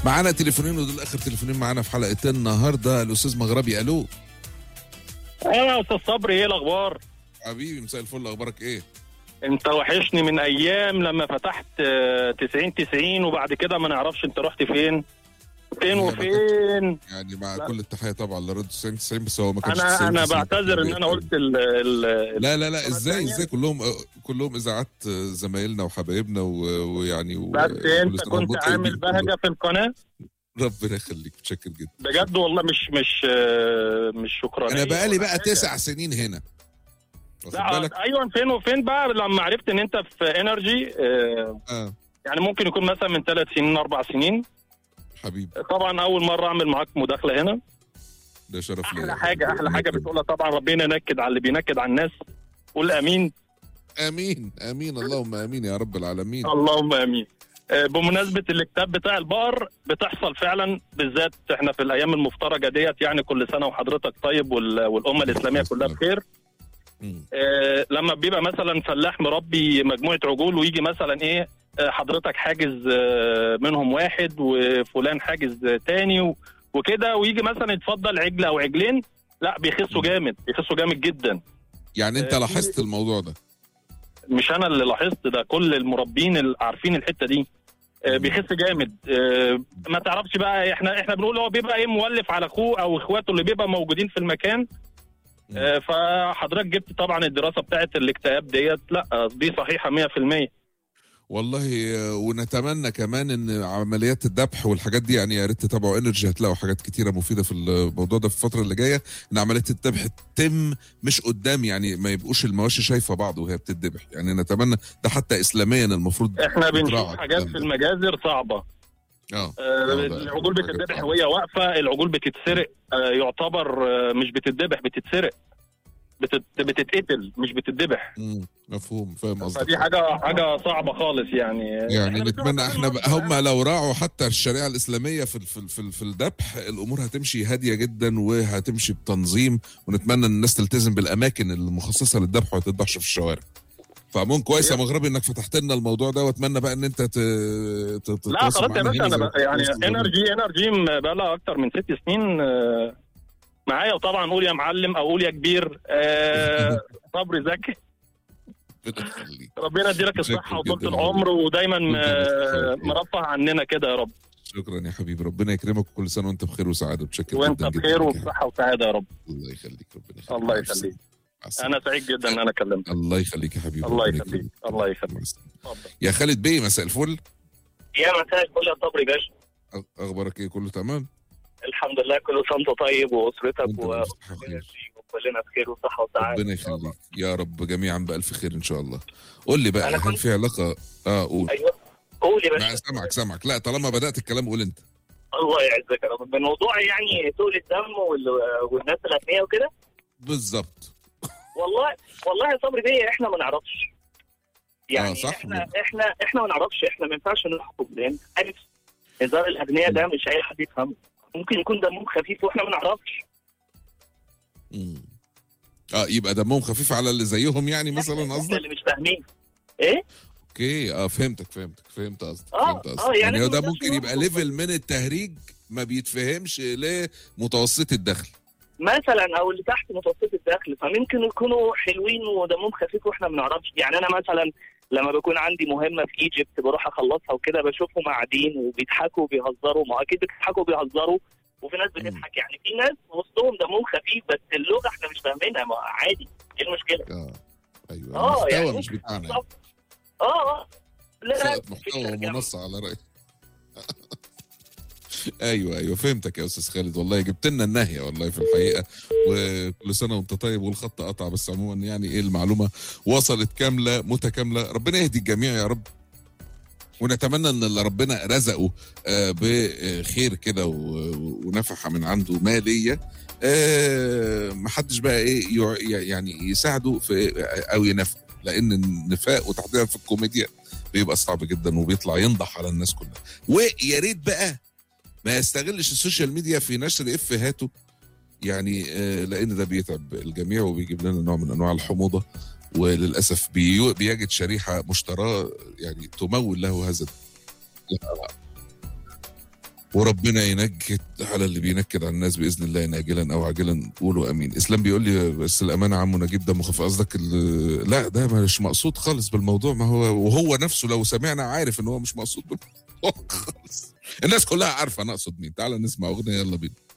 معانا تليفونين ودول اخر تليفونين معانا في حلقه النهارده الاستاذ مغربي الو ايوه يا استاذ صبري ايه الاخبار؟ حبيبي مساء الفل اخبارك ايه انت وحشني من ايام لما فتحت آه، 90 90 وبعد كده ما نعرفش انت رحت فين فين لا، وفين يعني مع لا. كل التحيه طبعا لرد 90 90 بس هو ما كانش انا 90 انا 90 بعتذر ان انا قلت ال ال لا لا لا القناة ازاي التانية. ازاي كلهم كلهم اذاعات زمايلنا وحبايبنا و- ويعني و- بس كل انت سنة وهم كنت طيبين عامل بهجه في القناه ربنا يخليك متشكر جدا بجد والله مش مش آه، مش شكرانيه انا بقالي ولا بقى حاجة. تسع سنين هنا واخد لا بالك ايوه فين وفين بقى لما عرفت ان انت في انرجي آه، اه يعني ممكن يكون مثلا من ثلاث سنين اربع سنين حبيبي طبعا اول مره اعمل معاك مداخله هنا ده شرف احلى ليا. حاجه احلى ربنا حاجه يكرمك. بتقولها طبعا ربنا ينكد على اللي بينكد على الناس قول امين امين امين اللهم امين يا رب العالمين اللهم امين آه، بمناسبه الكتاب بتاع البقر بتحصل فعلا بالذات احنا في الايام المفترجه ديت يعني كل سنه وحضرتك طيب وال- والامه الاسلاميه كلها بخير مم. آه، لما بيبقى مثلا فلاح مربي مجموعه عجول ويجي مثلا ايه آه، حضرتك حاجز آه، منهم واحد وفلان حاجز آه، تاني و- وكده ويجي مثلا يتفضل عجل او عجلين لا بيخسوا جامد بيخسوا جامد جدا يعني انت آه، لاحظت الموضوع ده مش انا اللي لاحظت ده كل المربين اللي عارفين الحته دي آه، بيخس جامد آه، ما تعرفش بقى احنا احنا بنقول هو بيبقى ايه مولف على اخوه او اخواته اللي بيبقى موجودين في المكان آه، فحضرتك جبت طبعا الدراسه بتاعت الاكتئاب ديت لا دي صحيحه 100% والله آه، ونتمنى كمان ان عمليات الذبح والحاجات دي يعني يا ريت تتابعوا انرجي هتلاقوا حاجات كتيره مفيده في الموضوع ده في الفتره اللي جايه ان عمليه الذبح تتم مش قدام يعني ما يبقوش المواشي شايفه بعض وهي بتتذبح يعني نتمنى ده حتى اسلاميا المفروض احنا بنشوف يتراعى حاجات الكلام في ده. المجازر صعبه اه آه، ده العجول حاجات بتتذبح صعبة. وهي واقفه العجول بتتسرق آه، يعتبر آه، مش بتتذبح بتتسرق بتت... بتتقتل مش بتتذبح مم، مفهوم فاهم قصدك فدي حاجه حاجه صعبه خالص يعني يعني إحنا نتمنى بنشوف احنا بقى كل هم لو راعوا حتى الشريعه الاسلاميه في ال- في ال- في, ال- في الذبح الامور هتمشي هاديه جدا وهتمشي بتنظيم ونتمنى ان الناس تلتزم بالاماكن المخصصه للذبح وما تذبحش في الشوارع فمون كويس يا مغربي انك فتحت لنا الموضوع ده واتمنى بقى ان انت ت... ت... لا تتواصل خلاص يا معانا باشا هنا انا زي ما بقى يعني بتتواصل معانا. انرجي انرجي بقى لها اكتر من ست سنين آه، معايا وطبعا قول يا معلم او قول يا كبير آه، صبري زكي ربنا يخليك ربنا يديلك شكراً الصحه وطولة جداً. العمر ودايما ربنا آه، يخليك. مرفه عننا كده يا رب شكرا يا حبيبي ربنا يكرمك وكل سنه وانت بخير وسعاده متشكر وانت جدا جدا بخير ليك يا وبصحه وسعاده يا رب حبيبي. الله يخليك ربنا يخليك الله مع السلامة. يخليك مع السلامة. انا سعيد جدا ان انا كلمتك الله يخليك يا حبيبي الله ربنا يخليك. يكرمك. الله يخليك. مع السلامة. اتفضل يا خالد بيه مساء الفل يا مساء الفل يا صبري باشا أخ- اخبارك ايه كله تمام الحمد لله كل سنه وانت طيب واسرتك وانت و- بصحة خير. وكلنا بخير وصحه وسعاده ربنا يخليك يا رب جميعا بألف خير ان شاء الله قول لي بقى أنا هل كنت- في علاقه اه قول ايوه قول يا لا باشا سامعك سامعك لا طالما بدات الكلام قول انت الله يعزك يا رب بموضوع يعني سوء الدم وال- والناس الاغنياء وكده بالظبط والله والله يا صبري بيه احنا ما نعرفش يعني آه، صح. احنا احنا احنا ما نعرفش احنا ما ينفعش نحكم لان عارف هزار الاغنياء ده مش اي حد يفهمه ممكن يكون دمهم خفيف واحنا ما نعرفش مم. اه يبقى دمهم خفيف على اللي زيهم يعني مثلا احنا قصدك اللي مش فاهمين ايه اوكي اه فهمتك فهمتك فهمت قصدك آه، فهمت قصدك آه، يعني يعني هو ده إحنا ممكن يبقى مش ليفل من التهريج ما بيتفهمش لمتوسط الدخل مثلا او اللي تحت متوسط الدخل فممكن يكونوا حلوين ودمهم خفيف واحنا ما نعرفش يعني انا مثلا لما بكون عندي مهمه في ايجيبت بروح اخلصها وكده بشوفهم قاعدين وبيضحكوا وبيهزروا ما اكيد بيضحكوا وبيهزروا وفي ناس بتضحك يعني في ناس وسطهم دمهم خفيف بس اللغه احنا مش فاهمينها ما عادي ايه المشكله؟ اه ايوه اه المحتوى يعني مش ممكن بتاعنا اه اه لا سائق في محتوى ترجمة. ومنصه على رايك ايوه ايوه فهمتك يا استاذ خالد والله جبت لنا النهيه والله في الحقيقه وكل سنه وانت طيب والخط قطع بس عموما يعني ايه المعلومه وصلت كامله متكامله ربنا يهدي الجميع يا رب ونتمنى ان اللي ربنا رزقه آه، بخير كده و- ونفحه من عنده ماليه آه، محدش بقى ايه يع- يعني يساعده في او ينافق لان النفاق وتحديدا في الكوميديا بيبقى صعب جدا وبيطلع ينضح على الناس كلها ويا ريت بقى ما يستغلش السوشيال ميديا في نشر افهاته يعني آه، لان ده بيتعب الجميع وبيجيب لنا نوع من انواع الحموضه وللاسف بي- بيجد شريحه مشتراه يعني تمول له هذا وربنا ينكد على اللي بينكد على الناس باذن الله ناجلا او عاجلا قولوا امين اسلام بيقول لي بس الامانه عمو نجيب ده مخف قصدك ال- لا ده مش مقصود خالص بالموضوع ما هو وهو نفسه لو سمعنا عارف ان هو مش مقصود بالموضوع خالص الناس كلها عارفه انا اقصد مين تعال نسمع اغنيه يلا بينا